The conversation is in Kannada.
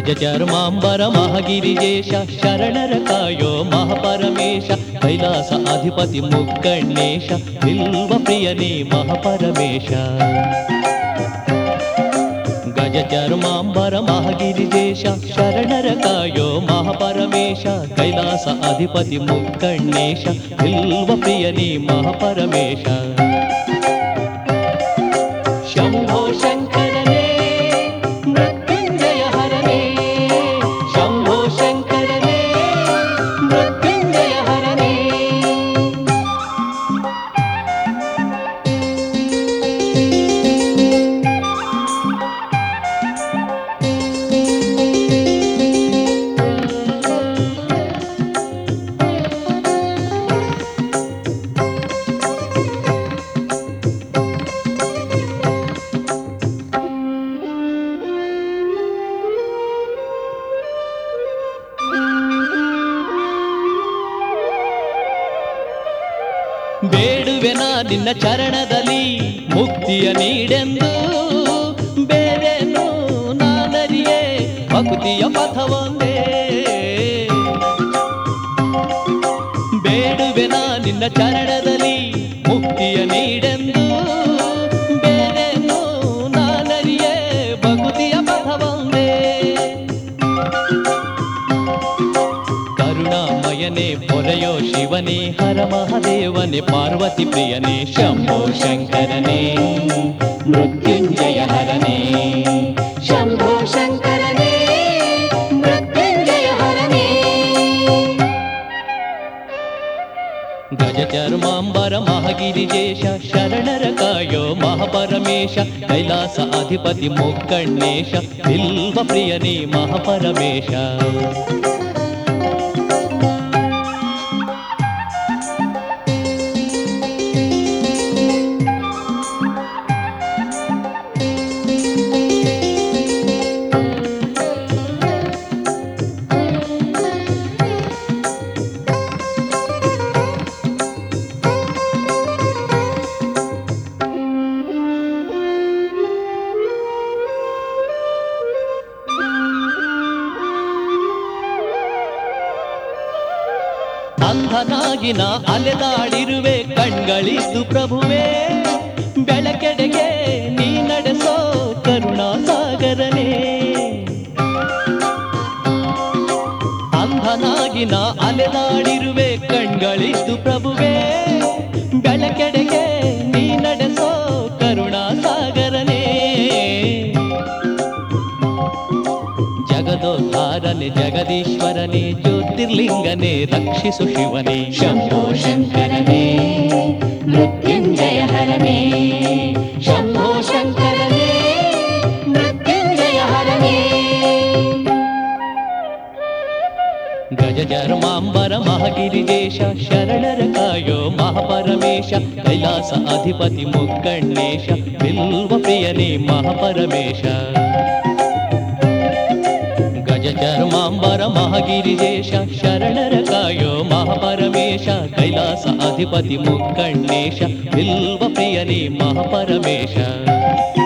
ಗಜ ಚರ್ಮಾಂಬರ ಮಹಗಿರಿಜೇಶ ಶರಣರ ಕಾಯೋ ಮಹಾಪರಮೇಶ ಕೈಲಾಸ ಅಧಿಪತಿ ಮುಕ್ಕಣ್ಣೇಶ ಬಿಲ್ವ ಪ್ರಿಯನೇ ಮಹಾಪರಮೇಶ ಗಜ ಚರ್ಮಾಂಬರ ಮಹಗಿರಿಜೇಶ ಶರಣರ ಕಾಯೋ ಮಹಾಪರಮೇಶ ಕೈಲಾಸ ಅಧಿಪತಿ ಮುಕ್ಕಣ್ಣೇಶ ಬಿಲ್ವ ಪ್ರಿಯನೇ ಮಹಾಪರಮೇಶ ಶಂಭೋ ಶಂಕರನೇ ಮೃತ್ಯುಂಜಯ ಹರನೇ ಶಂಭೋ ಶಂಕರನೇ ಮೃತ್ಯುಂಜಯ ಹರನೇ ಬೇಡುವೆನ ನಿನ್ನ ಚರಣದಲ್ಲಿ ಮುಕ್ತಿಯ ನೀಡೆಂದು ಬೇರೇನು ನಾನರಿಯೇ ಭಕ್ತಿಯ ಪಥವೊಂದೇ ಬೇಡುವೆನ ನಿನ್ನ ಚರಣದಲ್ಲಿ ಮುಕ್ತಿಯ ನೀಡೆಂದು ಬೇರೇನು ನಾನರಿಯೇ ಭಕ್ತಿಯ ಪಥವೊಂದೇ ಕರುಣಾಮಯನೇ ಪೊರೆಯೋ ಶಿವನೇ ಹರ ಮಹಾದೇವನೇ ಪಾರ್ವತಿ ಪ್ರಿಯನೇ ಶಂಭೋ ಶಂಕರನೇ ಮೃತ್ಯುಂಜಯ ಹರನೇ ಶಂಭೋ ಶಂಕರನೇ ಮೃತ್ಯುಂಜಯ ಹರನೇ ಗಜ ಚರ್ಮಾಂಬರ ಮಹಗಿರಿಜೇಶ ಶರಣರ ಕಾಯೋ ಮಹಾಪರಮೇಶ ಕೈಲಾಸ ಅಧಿಪತಿ ಮುಕ್ಕಣ್ಣೇಶ ಬಿಲ್ವ ಪ್ರಿಯನೇ ಮಹಾಪರಮೇಶ ಅಂಧನಾಗಿನ ಅಲೆದಾಡಿರುವೆ ಕಣ್ಗಳಿದ್ದು ಪ್ರಭುವೇ ಬೆಳಕೆಡೆಗೆ ನೀ ನಡೆಸೋ ಕರುಣಾ ಸಾಗರನೇ ಅಂಧನಾಗಿನ ಅಲೆದಾಡಿರುವೆ ಕಣ್ಗಳಿದ್ದು ಪ್ರಭುವೇ ಬೆಳಕೆಡೆಗೆ ನೀ ನಡೆಸೋ ಕರುಣಾ ಸಾಗರನೇ ಜಗದೋದ್ಧಾರನೆ ಜಗದೀಶ್ವರನೇ ಜ್ಯೋತಿರ್ಲಿಂಗನೇ ರಕ್ಷಿಸು ಶಿವನೇ ಶಂಭೋ ಶಂಕರನೇ ಮೃತ್ಯುಂಜಯ ಹರನೇ ಶಂಭೋ ಶಂಕರನೇ ಮೃತ್ಯುಂಜಯ ಹರನೇ ಗಜ ಚರ್ಮಾಂಬರ ಮಹಗಿರಿಜೇಶ ಶರಣರ ಕಾಯೋ ಮಹಾಪರಮೇಶ ಕೈಲಾಸ ಅಧಿಪತಿ ಮುಕ್ಕಣ್ಣೇಶ ಬಿಲ್ವ ಪ್ರಿಯನೇ ಮಹಾಪರಮೇಶ ಗಜ ಚರ್ಮಾಂಬರ ಮಹಗಿರಿಜೇಶ ಶರಣರ ಕಾಯೋ ಮಹಾಪರಮೇಶ ಕೈಲಾಸ ಅಧಿಪತಿ ಮುಕ್ಕಣ್ಣೇಶ ಬಿಲ್ವ ಪ್ರಿಯನೇ ಮಹಾಪರಮೇಶ